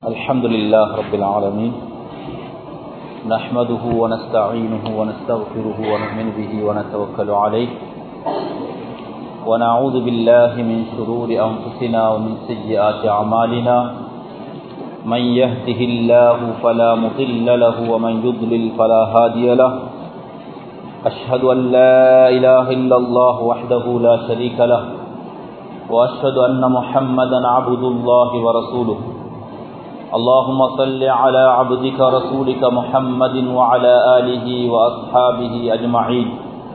الحمد لله رب العالمين نحمده ونستعينه ونستغفره ونؤمن به ونتوكل عليه ونعوذ بالله من شرور أنفسنا ومن سيئات أعمالنا من يهده الله فلا مضل له ومن يضلل فلا هادي له أشهد أن لا إله إلا الله وحده لا شريك له وأشهد أن محمدا عبد الله ورسوله اللهم صل على عبدك رسولك محمد وعلى آله وأصحابه أجمعين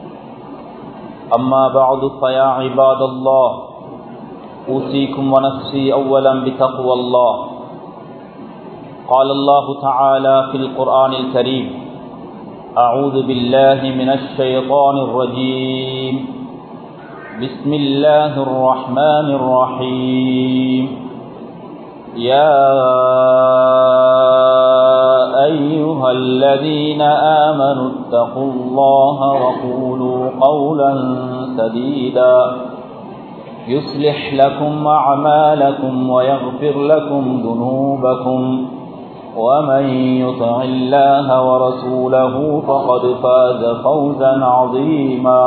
أما بعد فيا عباد الله أوصيكم ونفسي أولا بتقوى الله قال الله تعالى في القرآن الكريم أعوذ بالله من الشيطان الرجيم بسم الله الرحمن الرحيم يا أيها الذين آمنوا اتقوا الله وقولوا قولا سديدا يصلح لكم أعمالكم ويغفر لكم ذنوبكم ومن يطع الله ورسوله فقد فاز فوزا عظيما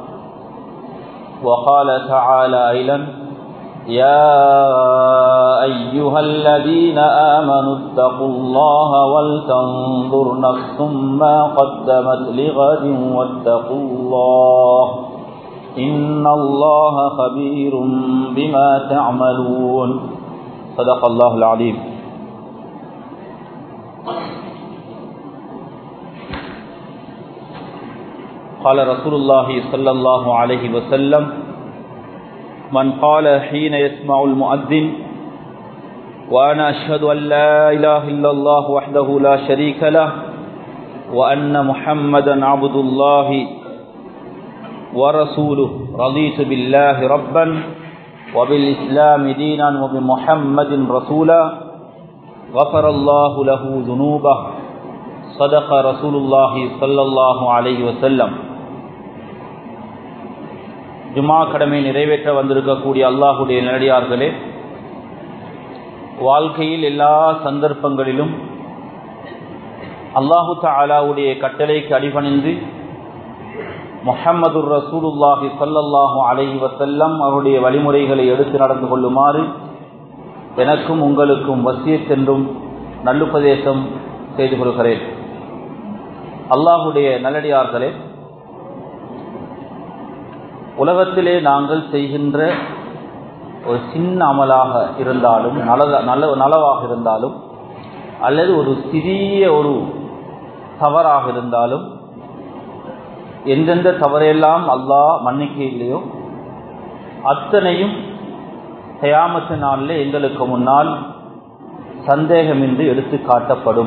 وقال تعالى أيضا يا أيها الذين آمنوا اتقوا الله ولتنظر نفس ما قدمت لغد واتقوا الله إن الله خبير بما تعملون صدق الله العظيم قال رسول الله صلى الله عليه وسلم من قال حين يسمع المؤذن وأنا أشهد أن لا إله إلا الله وحده لا شريك له وأن محمدا عبد الله ورسوله رضيت بالله ربا وبالإسلام دينا وبمحمد رسولا غفر الله له ذنوبه صدق رسول الله صلى الله عليه وسلم ஜுமா கடமை நிறைவேற்ற வந்திருக்கக்கூடிய அல்லாஹுடைய நேரடியார்களே வாழ்க்கையில் எல்லா சந்தர்ப்பங்களிலும் அல்லாஹு தாலாவுடைய கட்டளைக்கு அடிபணிந்து முஹம்மது ரசூலுல்லாஹி சல்லல்லாஹு அலைஹி வசல்லம் அவருடைய வழிமுறைகளை எடுத்து நடந்து கொள்ளுமாறு எனக்கும் உங்களுக்கும் வசியத்தென்றும் நல்லுபதேசம் செய்து கொள்கிறேன் அல்லாஹுடைய நல்லடியார்களே உலகத்திலே நாங்கள் செய்கின்ற ஒரு சின்ன அமலாக இருந்தாலும் நல்ல நல்ல நலவாக இருந்தாலும் அல்லது ஒரு சிறிய ஒரு தவறாக இருந்தாலும் எந்தெந்த தவறையெல்லாம் அல்லாஹ் மன்னிக்க இல்லையோ அத்தனையும் தயாமத்து நாளில் எங்களுக்கு முன்னால் சந்தேகமின்றி எடுத்து காட்டப்படும்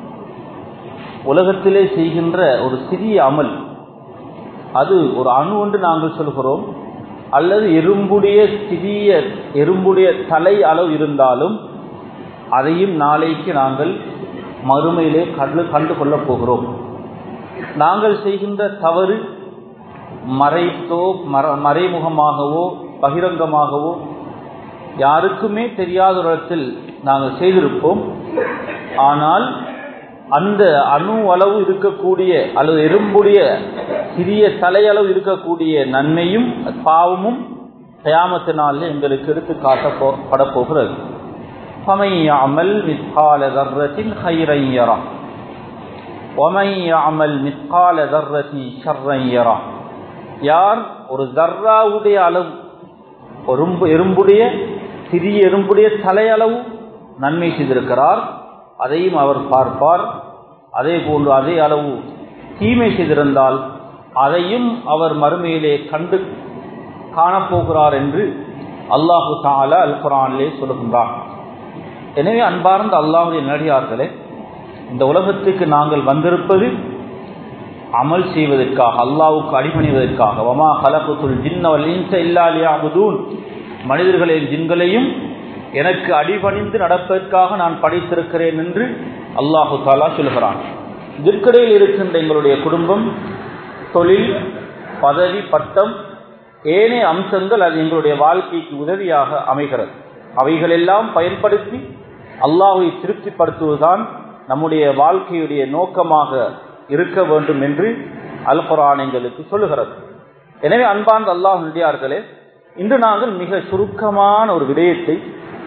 உலகத்திலே செய்கின்ற ஒரு சிறிய அமல் அது ஒரு அணு ஒன்று நாங்கள் சொல்கிறோம் அல்லது எறும்புடைய சிறிய எறும்புடைய தலை அளவு இருந்தாலும் அதையும் நாளைக்கு நாங்கள் மறுமையிலே கண்டு கண்டு கொள்ளப் போகிறோம் நாங்கள் செய்கின்ற தவறு மறைத்தோ மற மறைமுகமாகவோ பகிரங்கமாகவோ யாருக்குமே தெரியாத இடத்தில் நாங்கள் செய்திருப்போம் ஆனால் அந்த அணு அளவு இருக்கக்கூடிய அல்லது எறும்புடைய சிறிய தலையளவு இருக்கக்கூடிய நன்மையும் பாவமும் கயாமத்தினாலே எங்களுக்கு எடுத்து காட்டப்பட போகிறது ஃபமையாமல் மிஸ்கால தர்ரத்தின் ஹைரையரா ஒமையாமல் மிஸ்கால தர்ரத்தி ஷர்ரையரா யார் ஒரு தர்ராவுடைய அளவு எறும்பு எறும்புடைய சிறிய எறும்புடைய தலையளவு நன்மை செய்திருக்கிறார் அதையும் அவர் பார்ப்பார் அதே போன்று அதே அளவு தீமை செய்திருந்தால் அதையும் அவர் மறுமையிலே கண்டு காணப்போகிறார் என்று அல்லாஹு தாலா அல் குரானிலே சொல்லுகின்றார் எனவே அன்பார்ந்த அல்லாஹுடைய நடிகார்களே இந்த உலகத்துக்கு நாங்கள் வந்திருப்பது அமல் செய்வதற்காக அல்லாவுக்கு அடிபணிவதற்காக வமா கலப்புத்துள் ஜின்னவல் இன்ச இல்லாலியாகுதூன் மனிதர்களின் ஜின்களையும் எனக்கு அடிபணிந்து நடப்பதற்காக நான் படைத்திருக்கிறேன் என்று அல்லாஹு தாலா சொல்கிறான் இதற்கிடையில் இருக்கின்ற எங்களுடைய குடும்பம் தொழில் பதவி பட்டம் ஏனைய அம்சங்கள் அது எங்களுடைய வாழ்க்கைக்கு உதவியாக அமைகிறது அவைகளெல்லாம் பயன்படுத்தி அல்லாஹை திருப்திப்படுத்துவதுதான் நம்முடைய வாழ்க்கையுடைய நோக்கமாக இருக்க வேண்டும் என்று அல் குரான் எங்களுக்கு சொல்லுகிறது எனவே அன்பார்ந்த அல்லாஹ் நடிகார்களே இன்று நாங்கள் மிக சுருக்கமான ஒரு விடயத்தை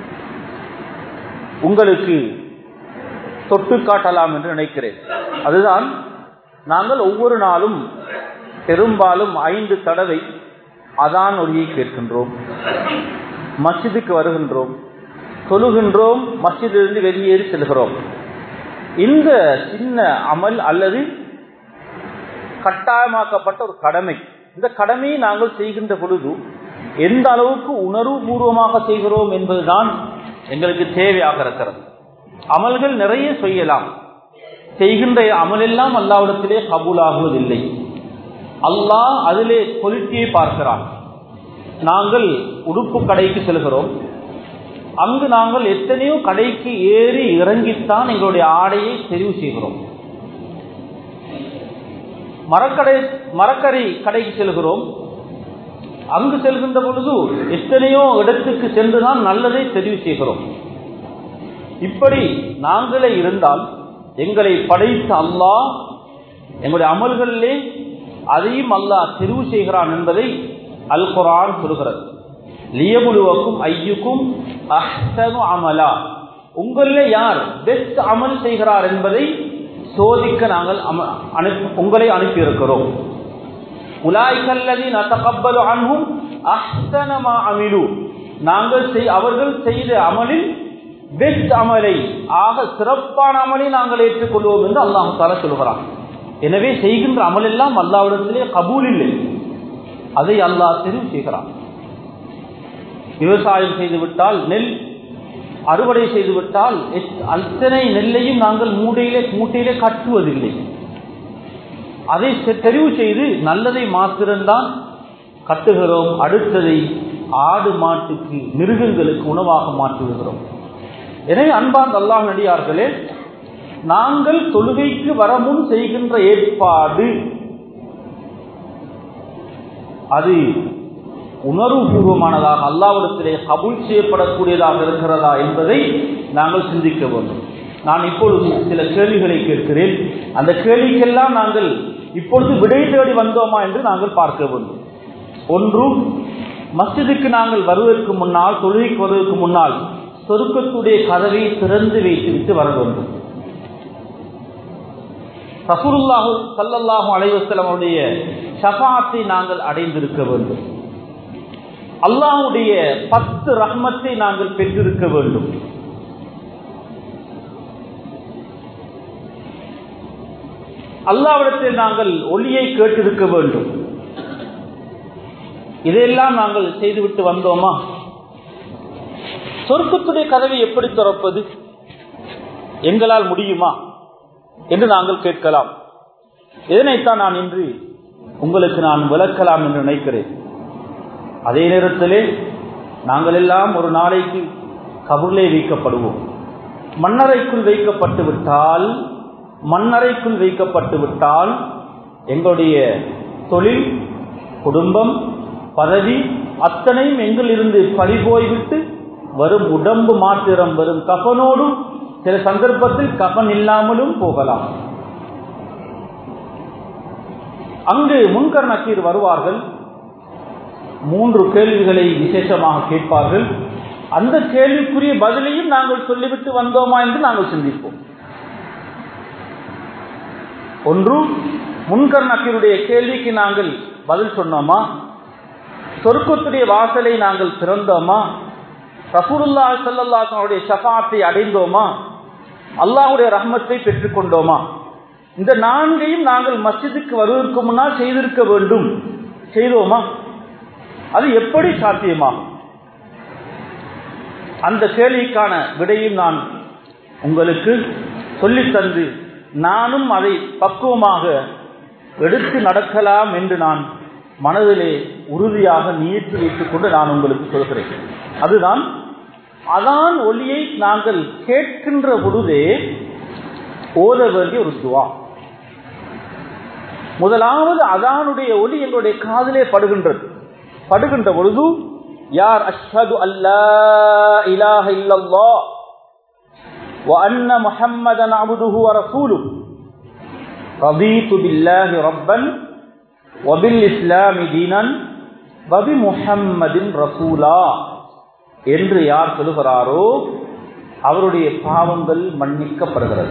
உங்களுக்கு தொட்டு காட்டலாம் என்று நினைக்கிறேன் அதுதான் நாங்கள் ஒவ்வொரு நாளும் பெரும்பாலும் ஐந்து தடவை அதான் ஒலியை கேட்கின்றோம் மஸ்ஜிதுக்கு வருகின்றோம் தொழுகின்றோம் மஸ்ஜிதிலிருந்து வெளியேறி செல்கிறோம் இந்த சின்ன அமல் அல்லது கட்டாயமாக்கப்பட்ட ஒரு கடமை இந்த கடமையை நாங்கள் செய்கின்ற பொழுது எந்த அளவுக்கு உணர்வு பூர்வமாக செய்கிறோம் என்பதுதான் எங்களுக்கு தேவையாக இருக்கிறது அமல்கள் நிறைய செய்யலாம் செய்கின்ற அமலெல்லாம் அல்லாவிடத்திலே கபூலாகுவதில்லை அல்லாஹ் அதிலே குவாலிட்டியை பார்க்கிறான் நாங்கள் உடுப்பு கடைக்கு செல்கிறோம் அங்கு நாங்கள் எத்தனையோ கடைக்கு ஏறி இறங்கித்தான் எங்களுடைய ஆடையை தெரிவு செய்கிறோம் மரக்கடை மரக்கரை கடைக்கு செல்கிறோம் அங்கு செல்கின்ற பொழுது எத்தனையோ இடத்துக்கு சென்றுதான் நல்லதை தெரிவு செய்கிறோம் இப்படி நாங்களே இருந்தால் எங்களை படைத்த அல்லாஹ் எங்களுடைய அமல்களிலே அதையும் அல்லாஹ் தெரிவு செய்கிறான் என்பதை அல் குரான் சொல்கிறது லியபுலுவக்கும் ஐயுக்கும் அஹ்சனு அமலா உங்களில் யார் பெஸ்ட் அமல் செய்கிறார் என்பதை சோதிக்க நாங்கள் உங்களை அனுப்பியிருக்கிறோம் உலாய்கல்லதி நத்தகப்பலு அன்பும் அஹ்சனமா அமிலு நாங்கள் செய் அவர்கள் செய்த அமலில் பெஸ்ட் அமலை ஆக சிறப்பான அமலை நாங்கள் ஏற்றுக்கொள்வோம் என்று அல்லாஹு தால சொல்கிறான் எனவே செய்கின்ற அமல் எல்லாம் அல்லாவிடத்திலே கபூல் இல்லை அதை அல்லாஹ் தெரிவு செய்கிறான் விவசாயம் செய்துவிட்டால் நெல் அறுவடை செய்துவிட்டால் அத்தனை நெல்லையும் நாங்கள் மூடையிலே மூட்டையிலே கட்டுவதில்லை அதை தெரிவு செய்து நல்லதை மாத்திரம்தான் கட்டுகிறோம் அடுத்ததை ஆடு மாட்டுக்கு மிருகங்களுக்கு உணவாக மாற்றுகிறோம் எனவே அன்பார்ந்த அல்லாஹ் நடிகார்களே நாங்கள் தொழுகைக்கு வர முன் செய்கின்ற ஏற்பாடு அது உணர்வுபூர்வமானதாக அல்லாவிடத்திலே கபுல் செய்யப்படக்கூடியதாக இருக்கிறதா என்பதை நாங்கள் சிந்திக்க வேண்டும் நான் இப்பொழுது சில கேள்விகளை கேட்கிறேன் அந்த கேள்விக்கெல்லாம் நாங்கள் இப்பொழுது விடை தேடி வந்தோமா என்று நாங்கள் பார்க்க வேண்டும் ஒன்று மஸ்ஜிதுக்கு நாங்கள் வருவதற்கு முன்னால் தொழுகைக்கு வருவதற்கு முன்னால் சொருக்கத்துடைய கதவை திறந்து வைத்துவிட்டு வர வேண்டும் ரசூலுல்லாஹு சல்லல்லாஹு அலைவசலம் அவருடைய ஷபாத்தை நாங்கள் அடைந்திருக்க வேண்டும் அல்லாஹுடைய பத்து ரஹ்மத்தை நாங்கள் பெற்றிருக்க வேண்டும் அல்லாவிடத்தில் நாங்கள் ஒளியை கேட்டிருக்க வேண்டும் இதையெல்லாம் நாங்கள் செய்துவிட்டு வந்தோமா சொர்க்கத்துடைய கதவை எப்படி திறப்பது எங்களால் முடியுமா என்று நாங்கள் கேட்கலாம் இதனைத்தான் நான் இன்று உங்களுக்கு நான் விளக்கலாம் என்று நினைக்கிறேன் அதே நேரத்திலே நாங்கள் எல்லாம் ஒரு நாளைக்கு கபூர்லே வைக்கப்படுவோம் மண்ணறைக்குள் வைக்கப்பட்டு விட்டால் மண்ணறைக்குள் வைக்கப்பட்டு விட்டால் எங்களுடைய தொழில் குடும்பம் பதவி அத்தனையும் எங்களிருந்து பறிபோய்விட்டு வரும் உடம்பு மாத்திரம் வரும் கபனோடும் சில சந்தர்ப்பத்தில் கபன் இல்லாமலும் போகலாம் அங்கு முன்கர் நக்கீர் வருவார்கள் மூன்று கேள்விகளை விசேஷமாக கேட்பார்கள் அந்த கேள்விக்குரிய பதிலையும் நாங்கள் சொல்லிவிட்டு வந்தோமா என்று நாங்கள் சிந்திப்போம் ஒன்று முன்கர் நக்கீருடைய கேள்விக்கு நாங்கள் பதில் சொன்னோமா சொர்க்கத்துடைய வாசலை நாங்கள் திறந்தோமா ரசூலுல்லா சல்லாஹனுடைய ஷபாத்தை அடைந்தோமா அல்லாஹுடைய ரஹ்மத்தை பெற்றுக்கொண்டோமா இந்த நான்கையும் நாங்கள் மஸ்ஜிதுக்கு வருவதற்கு முன்னால் செய்திருக்க வேண்டும் செய்தோமா அது எப்படி சாத்தியமாகும் அந்த கேள்விக்கான விடையும் நான் உங்களுக்கு சொல்லித் தந்து நானும் அதை பக்குவமாக எடுத்து நடக்கலாம் என்று நான் மனதிலே உறுதியாக நியற்றி வைத்துக் கொண்டு நான் உங்களுக்கு சொல்கிறேன் அதுதான் அதான் ஒளியை நாங்கள் கேட்கின்ற பொழுதே ஓத வேண்டிய ஒரு துவா முதலாவது அதானுடைய ஒளி எங்களுடைய காதிலே படுகின்றது படுகின்ற பொழுது யார் அஷ்ஹது அல்லா இலாஹ இல்லல்லா وأن محمدا عبده ورسوله رضيت بالله ربا وبالإسلام دينا وبمحمد رسولا என்று யார் சொல்லுகிறாரோ அவருடைய பாவங்கள் மன்னிக்கப்படுகிறது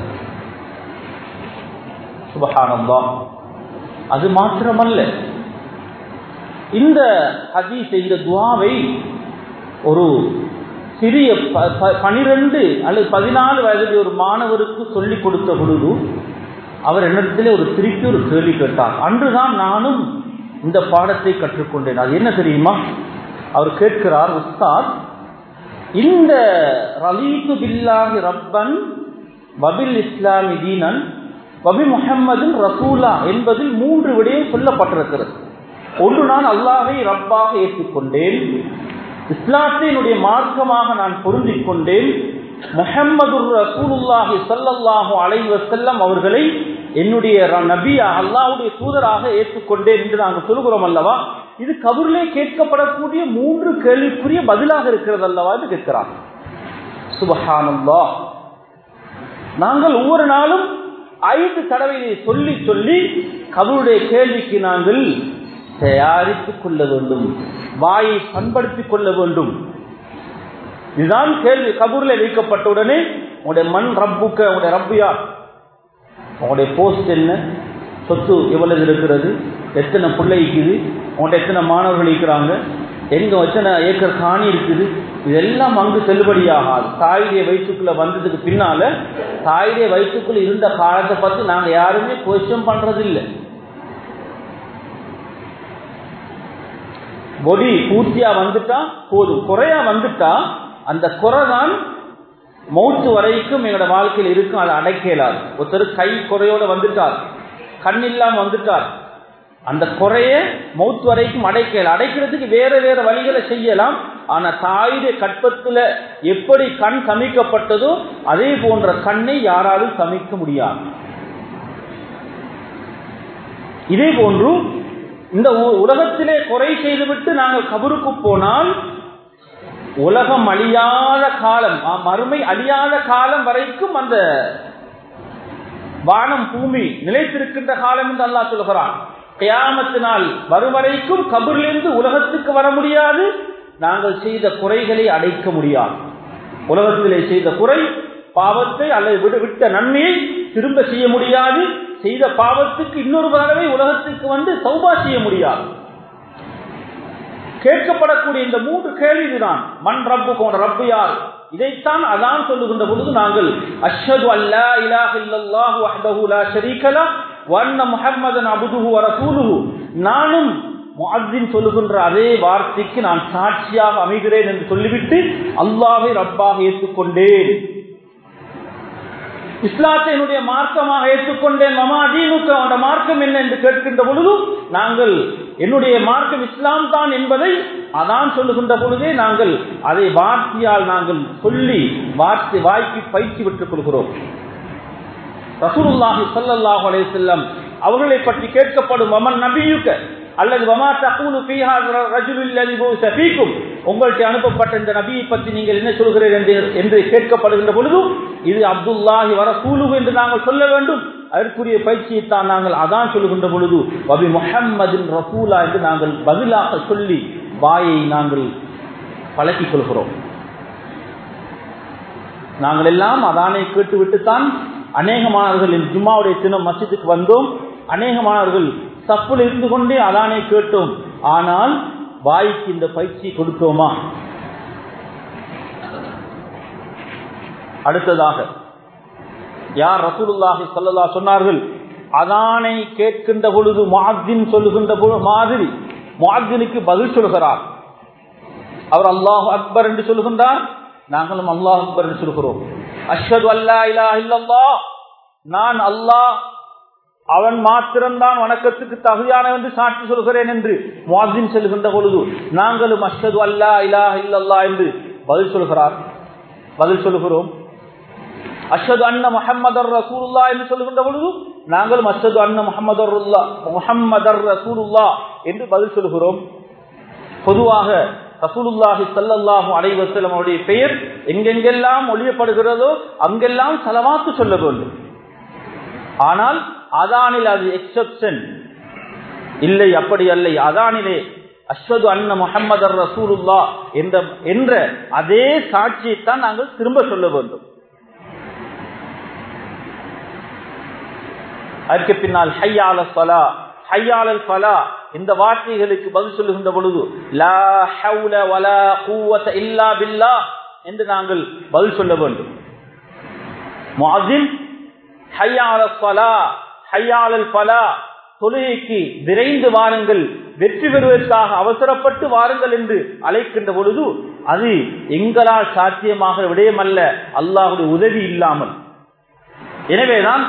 சுபஹானந்தா அது மாத்திரமல்ல இந்த ஹதீஸ் இந்த துவாவை ஒரு சிறிய பனிரெண்டு அல்லது பதினாலு வயதில் ஒரு மாணவருக்கு சொல்லிக் கொடுத்த பொழுது அவர் என்னிடத்திலே ஒரு திருப்பி ஒரு கேள்வி கேட்டார் அன்றுதான் நானும் இந்த பாடத்தை கற்றுக்கொண்டேன் அது என்ன தெரியுமா அவர் கேட்கிறார் உஸ்தாத் இந்த ரலீது பில்லாஹி ரப்பன் வபில் இஸ்லாமி தீனன் வபி முஹம்மதின் ரசூலா என்பதில் மூன்று விடயம் சொல்லப்பட்டிருக்கிறது ஒன்று நான் அல்லாஹை ரப்பாக ஏற்றுக்கொண்டேன் இஸ்லாத்தை என்னுடைய மார்க்கமாக நான் பொருந்திக் கொண்டேன் முஹம்மது ரசூலுல்லாஹி சல்லல்லாஹு அலைஹி வஸல்லம் அவர்களை என்னுடைய நபியா அல்லாஹ்வுடைய தூதராக ஏற்றுக்கொண்டேன் என்று நாங்கள் சொல்கிறோம் அல்லவா இது கபூரிலே கேட்கப்படக்கூடிய மூன்று கேள்விக்குரிய பதிலாக இருக்கிறது அல்லவா என்று கேட்கிறார் சுபஹானல்லா நாங்கள் ஒவ்வொரு நாளும் ஐந்து தடவையை சொல்லி சொல்லி கபருடைய கேள்விக்கு நாங்கள் தயாரித்துக் கொள்ள வேண்டும் வாயை பண்படுத்திக் கொள்ள வேண்டும் இதுதான் கேள்வி கபூரில் வைக்கப்பட்டவுடனே உங்களுடைய மண் ரப்புக்க உங்களுடைய ரப்பியார் உங்களுடைய போஸ்ட் என்ன சொத்து எவ்வளவு இருக்கிறது எத்தனை பிள்ளை இருக்குது உங்கள்கிட்ட எத்தனை மாணவர்கள் இருக்கிறாங்க எங்க எத்தனை ஏக்கர் காணி இருக்குது இதெல்லாம் அங்கு செல்லுபடியாகாது தாயுடைய வயிற்றுக்குள்ள வந்ததுக்கு பின்னால தாயுடைய வயிற்றுக்குள்ள இருந்த காலத்தை பத்தி நாங்க யாருமே கொஸ்டின் பண்றது இல்லை பொடி பூர்த்தியா வந்துட்டா போதும் குறையா வந்துட்டா அந்த குறை தான் மௌத்து வரைக்கும் எங்களோட வாழ்க்கையில் இருக்கும் அதை அடைக்க இயலாது ஒருத்தர் கை குறையோட வந்துட்டார் கண் இல்லாம வந்துட்டார் அந்த குறைய மௌத்து வரைக்கும் அடைக்கல அடைக்கிறதுக்கு வேற வேற வழிகளை செய்யலாம் ஆனா தாயுடைய கற்பத்துல எப்படி கண் சமைக்கப்பட்டதோ அதே போன்ற கண்ணை யாராலும் சமைக்க முடியாது இதே போன்று இந்த உலகத்திலே குறை செய்துவிட்டு நாங்கள் கபருக்கு போனால் உலகம் அழியாத காலம் மறுமை அழியாத காலம் வரைக்கும் அந்த வானம் பூமி நிலைத்திருக்கின்ற காலம் என்று அல்லா சொல்கிறான் கயாமத்தினால் வரும் வரைக்கும் கபூரிலிருந்து உலகத்துக்கு வர முடியாது நாங்கள் செய்த குறைகளை அடைக்க முடியாது உலகத்திலே செய்த குறை பாவத்தை அல்லது விடு விட்ட நன்மையை திரும்ப செய்ய முடியாது செய்த பாவத்துக்கு இன்னொரு தடவை உலகத்துக்கு வந்து சௌபா செய்ய முடியாது கேட்கப்படக்கூடிய இந்த மூன்று கேள்விதான் மண் ரப்பு போன்ற ரப்பு யார் இதைத்தான் அதான் சொல்லுகின்ற பொழுது நாங்கள் அஷ்ஹது அல்லா இலாஹ இல்லல்லாஹு வஹ்தஹு லா ஷரீக லஹ் வ அன்ன முஹம்மதன் அப்துஹு வ ரசூலுஹு நானும் முஅத்தின் சொல்லுகின்ற அதே வார்த்தைக்கு நான் சாட்சியாக அமைகிறேன் என்று சொல்லிவிட்டு அல்லாஹை ரப்பாக ஏற்றுக்கொண்டேன் இஸ்லாத்தை என்னுடைய மார்க்கமாக ஏற்றுக்கொண்டேன் மமா தீனுக்கு அவனோட மார்க்கம் என்ன என்று கேட்கின்ற பொழுது நாங்கள் என்னுடைய மார்க்கம் இஸ்லாம் தான் என்பதை அதான் சொல்லுகின்ற பொழுதே நாங்கள் அதை வார்த்தையால் நாங்கள் சொல்லி வார்த்தை வாய்க்கு பயிற்சி பெற்றுக் கொள்கிறோம் ரசூலுல்லாஹி ஸல்லல்லாஹு அலைஹி வஸல்லம் அவர்களை பற்றி கேட்கப்படும் வமன் நபியுக்க அல்லது வமா தகூலு ஃபீஹா ரஜுலுல் லதி புஸ ஃபீக்கும் உங்களுக்கு அனுப்பப்பட்ட இந்த நபியை பற்றி நீங்கள் என்ன சொல்கிறீர்கள் என்று என்று கேட்கப்படுகின்ற பொழுது இது அப்துல்லாஹி வரசூலுஹு என்று நாங்கள் சொல்ல வேண்டும் அதற்குரிய பயிற்சியை தான் நாங்கள் அதான் சொல்லுகின்ற பொழுது வபி முஹம்மதின் ரசூலா என்று நாங்கள் பதிலாக சொல்லி வாயை நாங்கள் பழக்கிக் கொள்கிறோம் நாங்கள் எல்லாம் அதானை கேட்டுவிட்டுத்தான் அநேகமானவர்கள் இந்த ஜும்மாவுடைய தினம் மசித்துக்கு வந்தோம் அநேகமானவர்கள் தப்புல இருந்து கொண்டே அதானை கேட்டோம் ஆனால் வாய்க்கு இந்த பயிற்சி கொடுத்தோமா அடுத்ததாக யார் ரசூலுல்லாஹி சொல்லல்லா சொன்னார்கள் அதானை கேட்கின்ற பொழுது முஅத்தின் சொல்லுகின்ற பொழுது மாதிரி முஅத்தினுக்கு பதில் சொல்கிறார் அவர் அல்லாஹ் அக்பர் என்று சொல்லுகின்றார் நாங்களும் அல்லாஹ் அக்பர் என்று சொல்கிறோம் அஷ்ஹது அல்லா இலா இல்லல்லா நான் அல்லாஹ் அவன் மாத்திரம்தான் வணக்கத்துக்கு தகுதியான என்று சாட்சி சொல்கிறேன் என்று முவாசின் செல்கின்ற பொழுது நாங்களும் அஷ்ஹது அல்லா இலா இல்லல்லா என்று பதில் சொல்கிறார் பதில் சொல்லுகிறோம் அஷ்ஹது அன்ன முஹம்மதர் ரசூலுல்லா என்று சொல்லுகின்ற பொழுது நாங்களும் அஷ்ஹது அன்ன முஹம்மதர் முஹம்மதர் ரசூலுல்லா என்று பதில் சொல்லுகிறோம் பொதுவாக ரசூலுல்லாஹி ஸல்லல்லாஹு அலைஹி வஸல்லம் அவருடைய பெயர் எங்கெங்கெல்லாம் ஒளியப்படுகிறதோ அங்கெல்லாம் சலவாத்து சொல்ல வேண்டும் ஆனால் அதானில் அது எக்ஸெப்ஷன் இல்லை அப்படி அல்ல அதானிலே அஸ்வது அன்ன முஹம்மது ரசூலுல்லா என்ற என்ற அதே சாட்சியைத்தான் நாங்கள் திரும்ப சொல்ல வேண்டும் அதற்கு பின்னால் ஹையால ஃபலா ஹையாலல் ஃபலா இந்த வார்த்தைகளுக்கு பதில் சொல்லுகின்ற பொழுது லா ஹவுல வலா கூவத இல்லா பில்லா என்று நாங்கள் பதில் சொல்ல வேண்டும் முஅஸின் ஹையால ஃபலா ஹையாலல் ஃபலா தொழுகைக்கு விரைந்து வாருங்கள் வெற்றி பெறுவதற்காக அவசரப்பட்டு வாருங்கள் என்று அழைக்கின்ற பொழுது அது எங்களால் சாத்தியமாக விடயமல்ல அல்லாஹுடைய உதவி இல்லாமல் எனவேதான்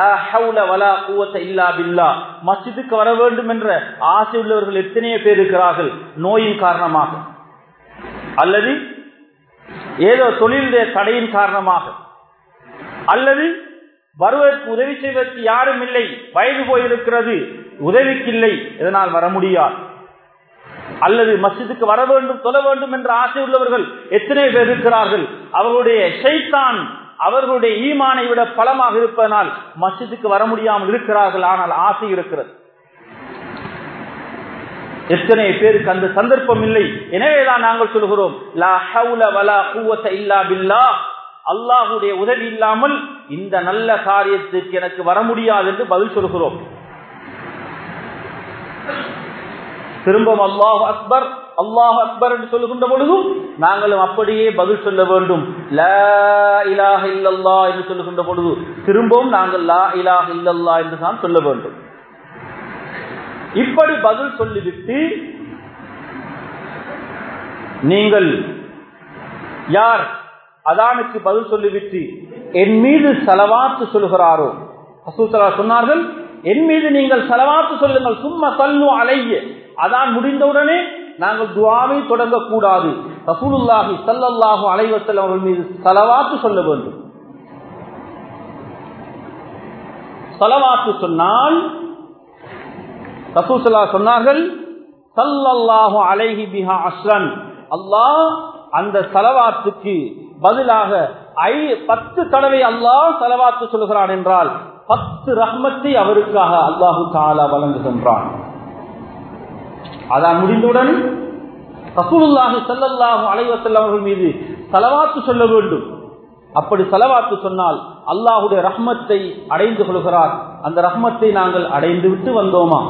மஸ்ஜிதுக்கு வர வேண்டும் என்ற ஆசை உள்ளவர்கள் எத்தனையோ பேர் இருக்கிறார்கள் நோயின் காரணமாக அல்லது ஏதோ தொழிலுடைய தடையின் காரணமாக அல்லது வருவதற்கு உதவி செய்வதற்கு யாரும் இல்லை வயது போயிருக்கிறது உதவிக்கு இல்லை இதனால் வர முடியாது அல்லது மஸ்ஜிதுக்கு வர வேண்டும் தொழ வேண்டும் என்ற ஆசை உள்ளவர்கள் எத்தனை பேர் இருக்கிறார்கள் அவர்களுடைய ஷைத்தான் அவர்களுடைய ஈமானை விட பலமாக இருப்பதனால் மஸ்ஜிதுக்கு வர முடியாமல் இருக்கிறார்கள் ஆனால் ஆசை இருக்கிறது எத்தனை பேருக்கு அந்த சந்தர்ப்பம் இல்லை எனவேதான் நாங்கள் சொல்கிறோம் லா ஹவுல வலா குவத்த இல்லா பில்லா அல்லாஹுடைய உதவி இல்லாமல் இந்த நல்ல காரியத்துக்கு எனக்கு வர முடியாது என்று பதில் சொல்கிறோம் திரும்பவும் அல்லாஹ் அக்பர் அல்லாஹ் அக்பர் என்று சொல்லுகின்ற பொழுதும் நாங்களும் அப்படியே பதில் சொல்ல வேண்டும் லா இலாஹ இல்லல்லா என்று சொல்லுகின்ற பொழுது திரும்பவும் நாங்கள் லா இலாஹ இல்லல்லா என்று தான் சொல்ல வேண்டும் இப்படி பதில் சொல்லிவிட்டு நீங்கள் யார் அதானுக்கு பதில் சொல்லிவிட்டு என் மீது செலவாத்து சொல்கிறாரோ அசூசலா சொன்னார்கள் என் மீது நீங்கள் செலவாத்து சொல்லுங்கள் சும்மா தள்ளு அலைய அதான் முடிந்தவுடனே நாங்கள் துவாவை தொடங்கக்கூடாது ரசூலுல்லாஹி சல்லல்லாஹு அலைவசல் அவர்கள் மீது செலவாத்து சொல்ல வேண்டும் செலவாத்து சொன்னால் ரசூசல்லா சொன்னார்கள் சல்லல்லாஹு அலைஹி பிஹா அஸ்ரன் அல்லாஹ் அந்த செலவாத்துக்கு பதிலாக ஐ பத்து தடவை அல்லாஹ் செலவாத்து சொல்கிறான் என்றால் பத்து ரஹ்மத்தை அவருக்காக அல்லாஹு தாலா வழங்குகின்றான் அதான் முடிந்தவுடன் ரசூலுல்லாஹி ஸல்லல்லாஹு அலைஹி வஸல்லம் அவர்கள் மீது ஸலவாத்து சொல்ல வேண்டும் அப்படி ஸலவாத்து சொன்னால் அல்லாஹ்வுடைய ரஹ்மத்தை அடைந்து கொள்கிறார் அந்த ரஹ்மத்தை நாங்கள் அடைந்து விட்டு வந்தோமா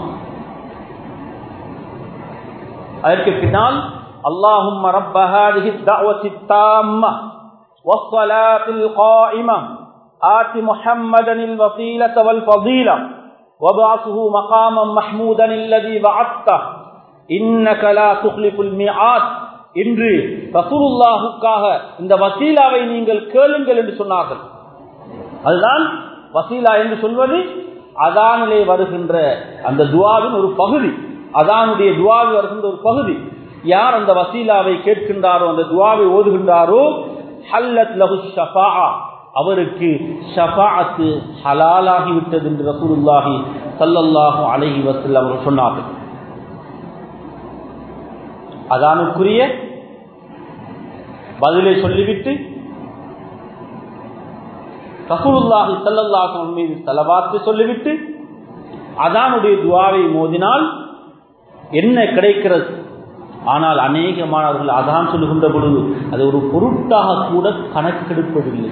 அதற்கு பின்னால் اللهم رب هذه الدعوة التامة والصلاة القائمة آت محمدا الوسيلة والفضيلة وابعثه مقاما محمودا الذي بعثته இன்னக லா துக்லிஃபுல் மிஆத் இன்று ரசூலுல்லாஹுக்காக இந்த வசீலாவை நீங்கள் கேளுங்கள் என்று சொன்னார்கள் அதுதான் வசீலா என்று சொல்வது அதானிலே வருகின்ற அந்த துவாவின் ஒரு பகுதி அதானுடைய துவாவில் வருகின்ற ஒரு பகுதி யார் அந்த வசீலாவை கேட்கின்றாரோ அந்த துவாவை ஓதுகின்றாரோ ஹல்லத் லஹு ஷஃபா அவருக்கு ஷஃபாஅத்து ஹலாலாகிவிட்டது என்று ரசூலுல்லாஹி ஸல்லல்லாஹு அலைஹி வஸல்லம் அவர்கள் சொன்னார்கள் அதானுக்குரிய பதிலை சொல்லிவிட்டு ரசூலுல்லாஹி ஸல்லல்லாஹு மீது தலவாத்து சொல்லிவிட்டு அதானுடைய துவாவை மோதினால் என்ன கிடைக்கிறது ஆனால் அநேகமானவர்கள் அதான் சொல்லுகின்ற பொழுது அது ஒரு பொருட்டாக கூட கணக்கெடுப்பதில்லை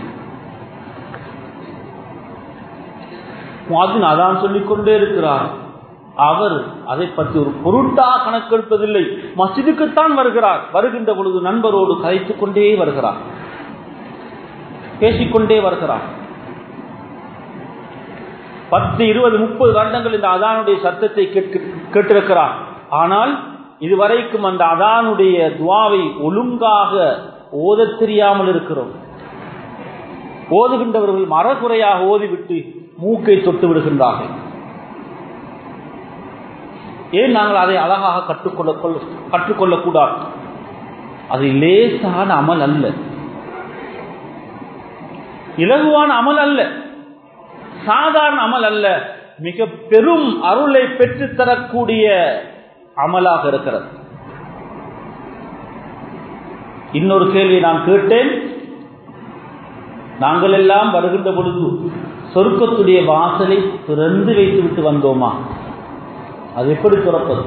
அதான் சொல்லிக் கொண்டே இருக்கிறார் அவர் அதை பற்றி ஒரு பொருட்டாக கணக்கெடுப்பதில்லை மசிதுக்குத்தான் வருகிறார் வருகின்ற பொழுது நண்பரோடு கதைத்துக் கொண்டே வருகிறார் பேசிக்கொண்டே வருகிறார் பத்து இருபது முப்பது வருடங்கள் இந்த அதானுடைய சத்தத்தை கேட்டிருக்கிறார் ஆனால் இதுவரைக்கும் அந்த அதானுடைய துவாவை ஒழுங்காக ஓத தெரியாமல் இருக்கிறோம் ஓதுகின்றவர்கள் மரகுறையாக ஓதிவிட்டு மூக்கை தொட்டு விடுகின்றார்கள் ஏன் நாங்கள் அதை அழகாக கற்றுக்கொள்ள கற்றுக்கொள்ளக்கூடாது அது லேசான அமல் அல்ல இலகுவான அமல் அல்ல சாதாரண அமல் அல்ல மிக பெரும் அருளை பெற்றுத்தரக்கூடிய அமலாக இருக்கிறது இன்னொரு கேள்வி நான் கேட்டேன் நாங்கள் எல்லாம் வருகின்ற பொழுது சொர்க்கத்துடைய வாசலை திறந்து வைத்துவிட்டு வந்தோமா அது எப்படி துறப்பது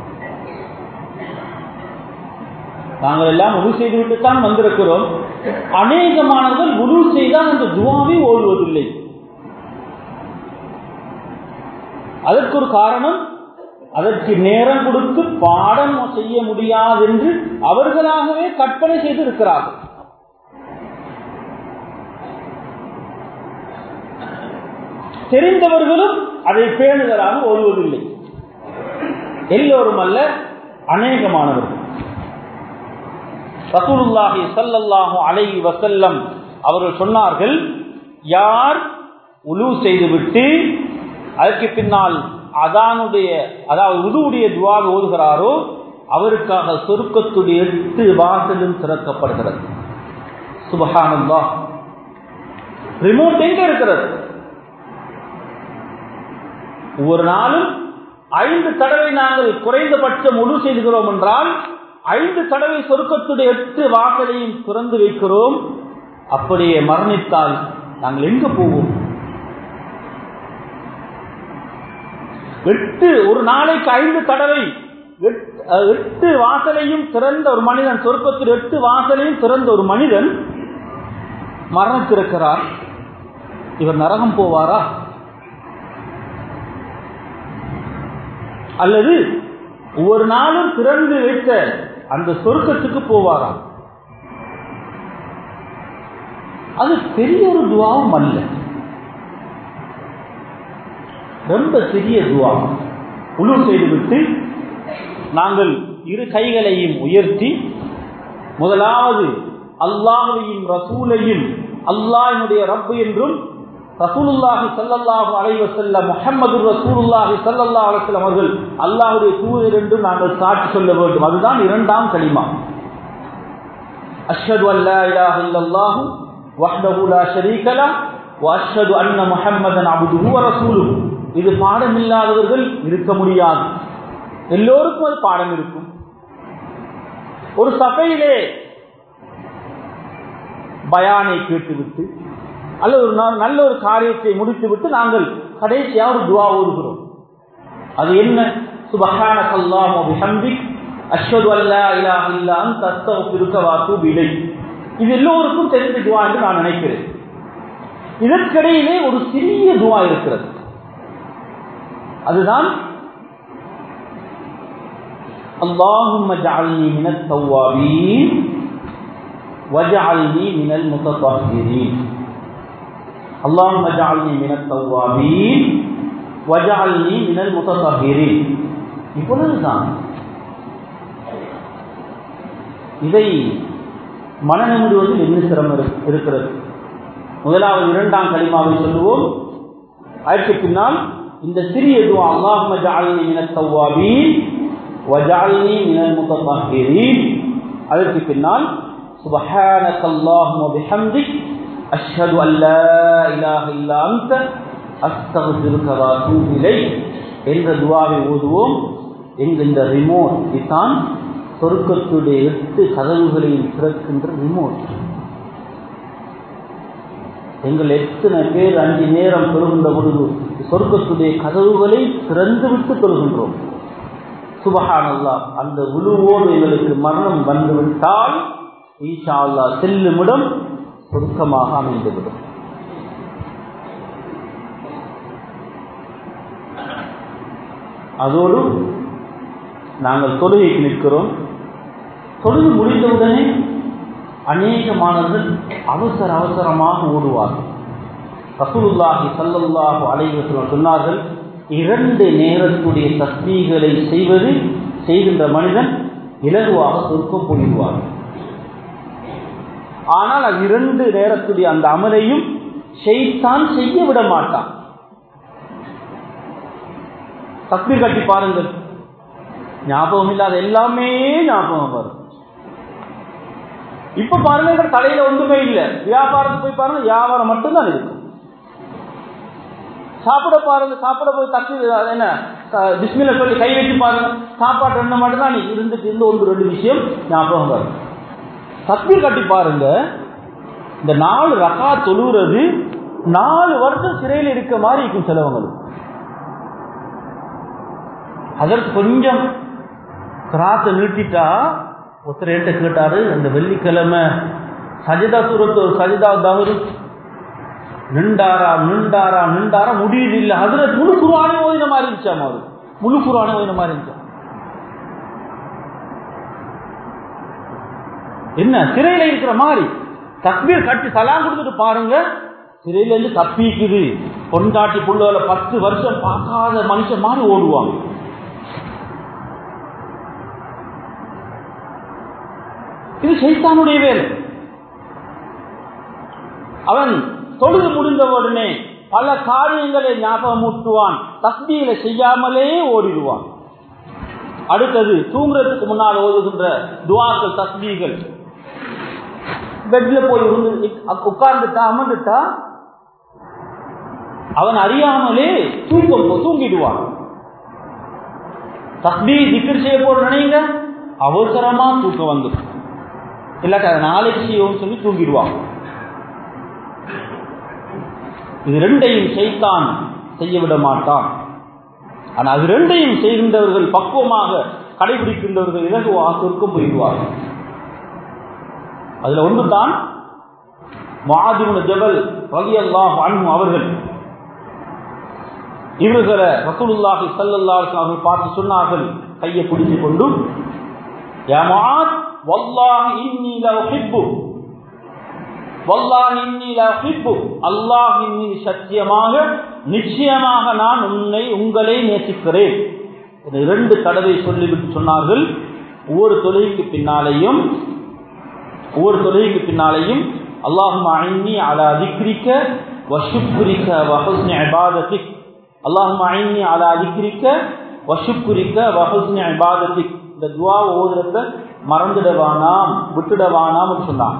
நாங்கள் எல்லாம் உரு செய்துவிட்டு தான் வந்திருக்கிறோம் அநேகமானவர்கள் உரு செய்தால் அந்த துவாவை ஓடுவதில்லை அதற்கு ஒரு காரணம் அதற்கு நேரம் கொடுத்து பாடம் செய்ய முடியாது என்று அவர்களாகவே கற்பனை செய்து இருக்கிறார்கள் தெரிந்தவர்களும் அதை பேணுதலாக ஓடுவதில்லை எல்லோரும் அல்ல அநேகமானவர்கள் ரசூலுல்லாஹி சல்லல்லாஹு அலைஹி வசல்லம் அவர்கள் சொன்னார்கள் யார் உலு செய்துவிட்டு அதற்கு பின்னால் அதானுடைய அதாவது உதுவுடைய துவாவை ஓதுகிறாரோ அவருக்காக சொருக்கத்துடைய எட்டு வாசலும் திறக்கப்படுகிறது சுபகானந்தா ரிமோட் எங்க இருக்கிறது ஒவ்வொரு நாளும் ஐந்து தடவை நாங்கள் குறைந்தபட்சம் முழு செய்கிறோம் என்றால் ஐந்து தடவை சொருக்கத்துடைய எட்டு வாசலையும் திறந்து வைக்கிறோம் அப்படியே மரணித்தால் நாங்கள் எங்க போவோம் எட்டு ஒரு நாளைக்கு ஐந்து தடவை எட்டு வாசலையும் திறந்த ஒரு மனிதன் சொர்க்கத்தில் எட்டு வாசலையும் திறந்த ஒரு மனிதன் மரணத்திருக்கிறார் இவர் நரகம் போவாரா அல்லது ஒவ்வொரு நாளும் திறந்து வைத்த அந்த சொர்க்கத்துக்கு போவாரா அது பெரிய ஒரு துவாவும் அல்ல ரொம்ப சிறிய துவா உழு செய்துவிட்டு நாங்கள் இரு கைகளையும் உயர்த்தி முதலாவது அல்லாஹையும் ரசூலையும் அல்லாஹினுடைய ரப்பு என்றும் ரசூலுல்லாஹி சல்லல்லாஹு அலைஹி வஸல்லம் முஹம்மது ரசூலுல்லாஹி ஸல்லல்லாஹு அலைஹி வஸல்லம் அவர்கள் அல்லாஹ்வுடைய தூதர் என்றும் நாங்கள் சாட்சி சொல்ல வேண்டும் அதுதான் இரண்டாம் கலிமா அஷ்ஹது அன் லா இலாஹ இல்லல்லாஹு வஹ்தஹு லா ஷரீக லஹ் வ அஷ்ஹது அன்ன முஹம்மதன் அப்துஹு வ ரசூலுஹு இது பாடம் இல்லாதவர்கள் இருக்க முடியாது எல்லோருக்கும் அது பாடம் இருக்கும் ஒரு சபையிலே பயானை கேட்டுவிட்டு அல்லது ஒரு நல்ல ஒரு காரியத்தை முடித்துவிட்டு நாங்கள் கடைசியாக ஒரு துவா ஓதுகிறோம் அது என்ன சுபஹான கல்லாம் பிஹம்திக் அஷ்ஹது அல்லா இலாஹ இல்லா அன்த அஸ்தக்ஃபிருக வ அத்தூபு இலைக் இது எல்லோருக்கும் தெரிந்த துவா என்று நான் நினைக்கிறேன் இதற்கிடையிலே ஒரு சிறிய துவா இருக்கிறது அதுதான் اللهم اجعلني من التوابين واجعلني من المتطهرين اللهم اجعلني من التوابين واجعلني من المتطهرين இவ்வளவுதான் இதை மனநிமிடுவதில் என்ன சிரமம் இருக்கிறது முதலாவது இரண்டாம் களிமாவை சொல்லுவோம் அதற்கு பின்னால் இந்த சிறிய துவா அல்லாஹும ஜஅல்னி மினத் தவ்வாபீன் வஜஅல்னி மினல் முத்தஹஹிரீன் அதற்கு பின்னால் சுப்ஹானக அல்லாஹும்ம பிஹம்திக் அஷ்ஹது அன் லா இலாஹ இல்லா அன்த அஸ்தக்ஃபிருக வ அத்தூபு இலைக் என்ற துவாவை ஓதுவோம் என்கின்ற ரிமோட் இதுதான் சொர்க்கத்துடைய எட்டு கதவுகளையும் திறக்கின்ற ரிமோட் எங்கள் எத்தனை பேர் அஞ்சு நேரம் தொழுகின்ற பொழுது சொர்க்கத்துடைய கதவுகளை திறந்துவிட்டு தொழுகின்றோம் சுபஹானல்லா அந்த உழுவோடு எங்களுக்கு மரணம் வந்துவிட்டால் ஈஷா அல்லா செல்லுமிடம் சொர்க்கமாக அமைந்துவிடும் அதோடு நாங்கள் தொழுகைக்கு நிற்கிறோம் தொழுது முடிந்தவுடனே அநேக மாணவர்கள் அவசர அவசரமாக ஓடுவார்கள் ரசூலுல்லாஹி சல்லல்லாஹு அலைஹி வஸல்லம் சொன்னார்கள் இரண்டு நேரத்துடைய தஸ்மீகளை செய்வது செய்கின்ற மனிதன் இலகுவாக சொர்க்கம் போயிடுவார் ஆனால் அது இரண்டு நேரத்துடைய அந்த அமலையும் செய்தான் செய்ய விட மாட்டான் தக்பீர் கட்டி பாருங்கள் ஞாபகம் இல்லாத எல்லாமே ஞாபகம் வரும் இப்ப பாருங்க தலையில ஒன்றுமே இல்லை வியாபாரத்துக்கு போய் பாருங்க வியாபாரம் மட்டும்தான் இருக்கும் சாப்பிட பாருங்க சாப்பிட போய் தக்கு என்ன பிஸ்மில சொல்லி கை வச்சு பாருங்க சாப்பாடு ரெண்டு மட்டும் தான் இருந்துட்டு இருந்து ஒன்று ரெண்டு விஷயம் ஞாபகம் வரும் தக்பீர் கட்டி பாருங்க இந்த நாலு ரகா தொழுகிறது நாலு வருஷம் சிறையில் இருக்க மாதிரி இருக்கும் சிலவங்களுக்கு அதற்கு கொஞ்சம் கிராத்தை நீட்டிட்டா ஒருத்தர் என்கிட்ட கேட்டாரு அந்த வெள்ளிக்கிழமை சஜிதா சூரத்து ஒரு சஜிதா தவறு நின்றாரா நின்றாரா நின்றாரா முடியல இல்ல அதுல முழு குருவானே ஓதின மாதிரி இருந்துச்சாம் அவரு முழு குருவானே ஓதின மாதிரி இருந்துச்சா என்ன சிறையில இருக்கிற மாதிரி தக்பீர் கட்டி சலாம் கொடுத்துட்டு பாருங்க சிறையில இருந்து தப்பிக்குது பொண்டாட்டி புள்ளோல பத்து வருஷம் பார்க்காத மனுஷன் மாதிரி ஓடுவாங்க இது சைத்தானுடைய வேலை அவன் தொழுது முடிந்த உடனே பல காரியங்களை ஞாபகமூட்டுவான் தஸ்பீல செய்யாமலே ஓடிடுவான் அடுத்தது தூங்குறதுக்கு முன்னால் ஓதுகின்ற துவாக்கள் தஸ்பீகள் பெட்ல போய் இருந்து உட்கார்ந்துட்டா அமர்ந்துட்டா அவன் அறியாமலே தூக்கம் தூங்கிடுவான் தஸ்பீ திக்கர் செய்ய போற நினைங்க அவசரமா தூக்கம் வந்துடும் இல்லாட்ட அதை நாளைக்கு செய்யும் சொல்லி தூங்கிடுவான் இது ரெண்டையும் செய்தான் செய்ய விட மாட்டான் ஆனா அது ரெண்டையும் செய்கின்றவர்கள் பக்குவமாக கடைபிடிக்கின்றவர்கள் இலகுவா சொர்க்கம் போயிடுவார்கள் அதுல ஒன்று தான் மாதிமுன ஜபல் ரலி அல்லாஹ் அன்பு அவர்கள் இவர்களை ரசூலுல்லாஹி ஸல்லல்லாஹு அவர்கள் பார்த்து சொன்னார்கள் கையை பிடிச்சு கொண்டு யா முஆத் வல்லாஹி இன்னி லா உஹிப்பு வல்லாஹி இன்னி லா உஹிப்பு அல்லாஹ்வின் மீது சத்தியமாக நிச்சயமாக நான் உன்னை உங்களை நேசிக்கிறேன் இதை இரண்டு தடவை சொல்லிவிட்டு சொன்னார்கள் ஒவ்வொரு தொழுகைக்கு பின்னாலேயும் ஒவ்வொரு தொழுகைக்கு பின்னாலேயும் அல்லாஹும் ஐன்னி அலா திக்ரிக்க வஷுக்குரிக்க வஹுஸ்னி இபாதத்திக் அல்லாஹும் ஐன்னி அலா திக்ரிக்க வஷுக்குரிக்க வஹுஸ்னி இபாதத்திக் இந்த துவாவை ஓதுறத மறந்துடவானாம் விட்டுடவானாம் சொன்னாங்க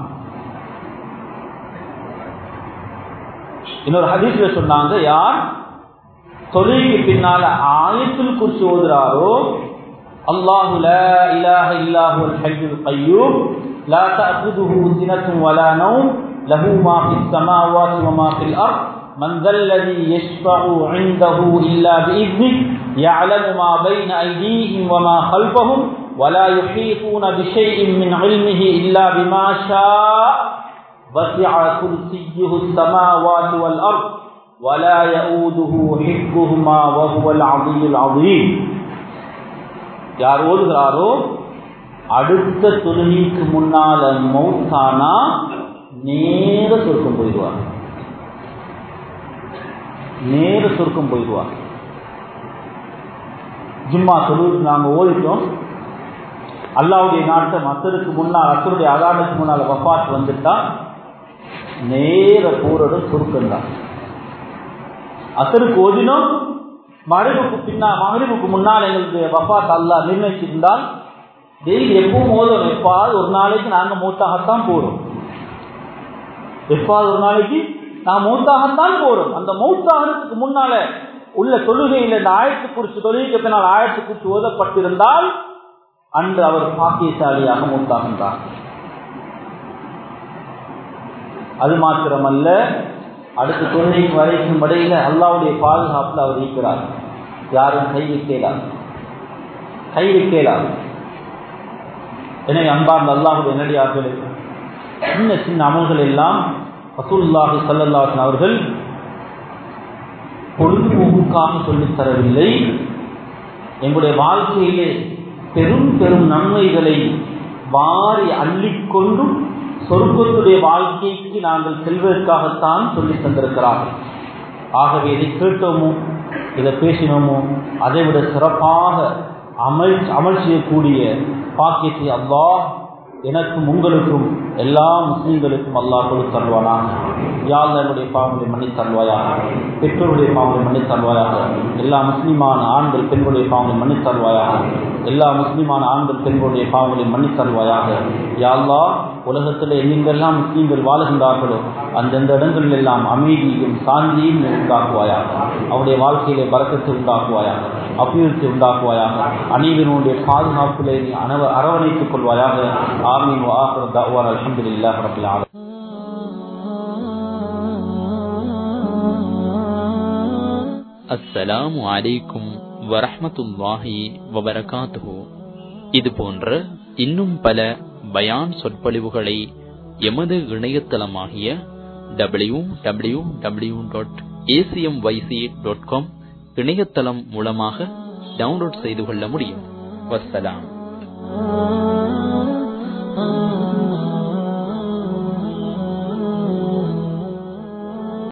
இன்னொரு ஹதீஸ்ல சொன்னாங்க யார் தொழுகைக்கு பின்னால ஆயத்தில் குறிச்சு ஓதுறாரோ அல்லாஹு லா இலாஹ இல்லாஹு அல் ஹய்யுல் கய்யூம் لا تأخذه سنة ولا نوم له ما في السماوات وما في الأرض من ذا الذي يشفع عنده إلا بإذنه يعلم ما بين أيديهم وما خلفهم ولا يحيطون بشيء من علمه إلا بما شاء وسع كرسيه السماوات والأرض ولا يؤوده حفظهما وهو العظيم العظيم யார் ஓதுகிறாரோ அடுத்த தொழுகைக்கு முன்னால மௌத்தானா நேர சொர்க்கம் போயிடுவார் நேர சொர்க்கம் போயிடுவார் ஜும்மா தொழுவுக்கு நாங்கள் ஓதிட்டோம் அல்லாவுடைய நாட்டை மற்றதுக்கு முன்னால் அத்தருடைய அதானுக்கு முன்னால் வப்பாத்து வந்துட்டா நேர போறது சொர்க்கம் தான் அசருக்கு ஓதினோம் மகரிபுக்கு பின்னா மகரிபுக்கு முன்னால் எங்களுக்கு வப்பாத் அல்லா நிர்ணயிச்சிருந்தால் டெய்லி எப்பவும் மோதும் எப்பாவது ஒரு நாளைக்கு நாங்கள் மூத்தாகத்தான் போறோம் எப்பாவது ஒரு நாளைக்கு நான் மூத்தாகத்தான் போறோம் அந்த மூத்தாகிறதுக்கு முன்னால உள்ள தொழுகையில் இந்த ஆயத்து குறித்து தொழுகைக்கு பின்னால் ஆயத்து குறித்து ஓதப்பட்டிருந்தால் அன்று அவர் பாக்கியசாலியாக மூத்தாகின்றார் அது மாத்திரமல்ல அடுத்த தொழுகைக்கு வரைக்கும் இடையில அல்லாவுடைய பாதுகாப்பில் அவர் இருக்கிறார் யாரும் கை வைக்கலாம் கை வைக்கலாம் எனவே அன்பார்ந்த அல்லாஹுடைய நடிகார்களே சின்ன சின்ன அமல்கள் எல்லாம் ரசூல்லாஹி சல்லல்லாஹன் அவர்கள் பொழுதுபோக்குக்காக சொல்லித் தரவில்லை எங்களுடைய வாழ்க்கையிலே பெரும் பெரும் நன்மைகளை வாரி அள்ளிக்கொண்டும் சொர்க்கத்துடைய வாழ்க்கைக்கு நாங்கள் செல்வதற்காகத்தான் சொல்லி தந்திருக்கிறார்கள் ஆகவே இதை கேட்டோமோ இதை பேசினோமோ அதை விட சிறப்பாக அமல் அமல் செய்யக்கூடிய பாக்கியத்தை அல்லாஹ் எனக்கும் உங்களுக்கும் எல்லா முஸ்லீம்களுக்கும் அல்லாஹ் கொடுத்து தருவானாக யாழ் என்னுடைய பாவங்களை மன்னித் தருவாயாக பெற்றோருடைய பாவங்களை மன்னித் தருவாயாக எல்லா முஸ்லீமான ஆண்கள் பெண்களுடைய பாவங்களை மன்னித் தருவாயாக எல்லா முஸ்லீமான ஆண்கள் பெண்களுடைய பாவங்களை மன்னித் தருவாயாக யாழ்லா உலகத்தில் எங்கெங்கெல்லாம் முஸ்லீம்கள் வாழுகின்றார்களோ அந்தந்த இடங்களில் எல்லாம் அமைதியும் சாந்தியும் உண்டாக்குவாயாக அவருடைய வாழ்க்கையிலே பறக்கத்தை உண்டாக்குவாயாக அபிவிருத்தி உண்டாக்குவாயாக அனைவருடைய பாதுகாப்பிலே நீ அனவ அரவணைத்துக் கொள்வாயாக ஆமீன் வாஹர் தவான் அலமதுல்லாஹ் ரபில் ஆலமீன் அஸ்ஸலாமு அலைக்கும் வரஹ்மத்துல்லாஹி வபரகாத்துஹு இது போன்ற இன்னும் பல பயான் சொற்பொழிவுகளை எமது இணையதளமாகிய W W W dot ACM YC dot com இணையதளம் மூலமாக டவுன்லோட் செய்து கொள்ள முடியும் வஸ்ஸலாம்